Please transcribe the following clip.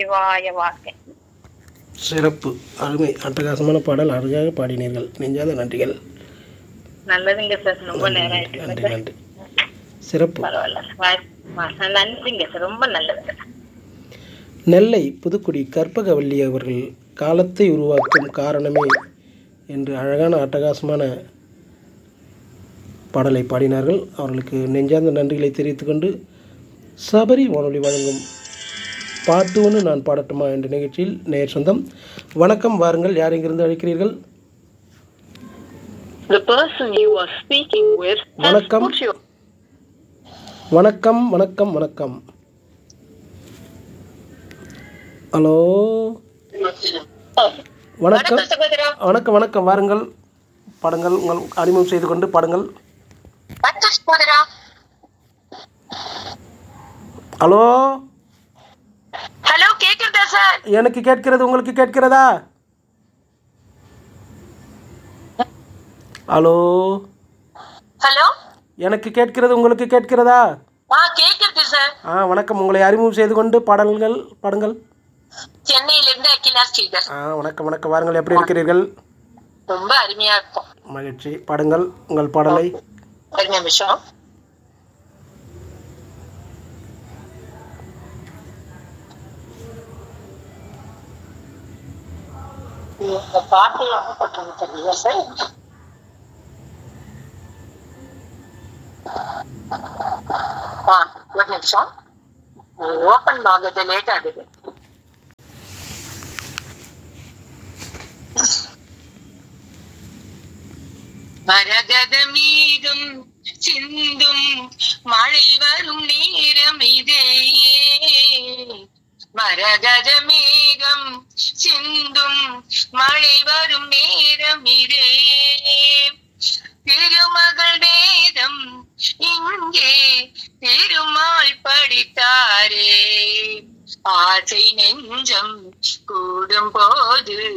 நமச்சிவாய வாழ்க்கை சிறப்பு அருமை அட்டகாசமான பாடல் அழகாக பாடினீர்கள் நெஞ்சாத நன்றிகள் நல்லதுங்க சார் ரொம்ப நேரம் நன்றி ஆயிடுச்சு நன்றி நன்றி சிறப்பு பரவாயில்ல வா- வா- நன்றிங்க சார் ரொம்ப நல்லதுங்க நெல்லை புதுக்குடி கற்பகவல்லி அவர்கள் காலத்தை உருவாக்கும் காரணமே என்று அழகான அட்டகாசமான பாடலை பாடினார்கள் அவர்களுக்கு நெஞ்சார்ந்த நன்றிகளை தெரிவித்துக் கொண்டு சபரி வானொலி வழங்கும் பாட்டு ஒன்று நான் பாடட்டுமா என்ற நிகழ்ச்சியில் நேர் சொந்தம் வணக்கம் வாருங்கள் யார் இங்கிருந்து அழைக்கிறீர்கள் The person you are speaking with has வணக்கம். put your வணக்கம் வணக்கம் வணக்கம் ஹலோ வணக்கம் சகோதரா வணக்கம் வணக்கம் வாருங்கள் பாடுங்கள் உங்கள் அறிமுகம் செய்து கொண்டு பாடுங்கள் வணக்கம் சகோதரா ஹலோ ஹலோ கேக்குதா சார் எனக்கு கேட்கிறது உங்களுக்கு கேட்கிறதா ஹலோ ஹலோ எனக்கு கேட்கிறது உங்களுக்கு கேட்கிறதா ஆ கேக்குது சார் ஆ வணக்கம் உங்களை அறிமுகம் செய்து கொண்டு பாடல்கள் பாடுங்கள் சென்னையில இருந்து அகிலா ஸ்ரீதர் ஆ வணக்கம் வணக்கம் வாருங்கள் எப்படி இருக்கிறீர்கள் ரொம்ப அருமையா இருக்கும் மகிழ்ச்சி பாடுங்கள் உங்கள் பாடலை ஒரு நிமிஷம் இந்த பாட்டு என்ன பண்றது தெரியல சார் ஆ ஒரு நிமிஷம் ஓபன் ஆகுது லேட் ஆகுது மரகத மீதும் சிந்தும் மழை வரும் நேரம் இதே மரகத மேகம் சிந்தும் மழை வரும் நேரம் இதே திருமகள் வேதம் இங்கே திருமால் படித்தாரே ஆசை நெஞ்சம் கூடும் போது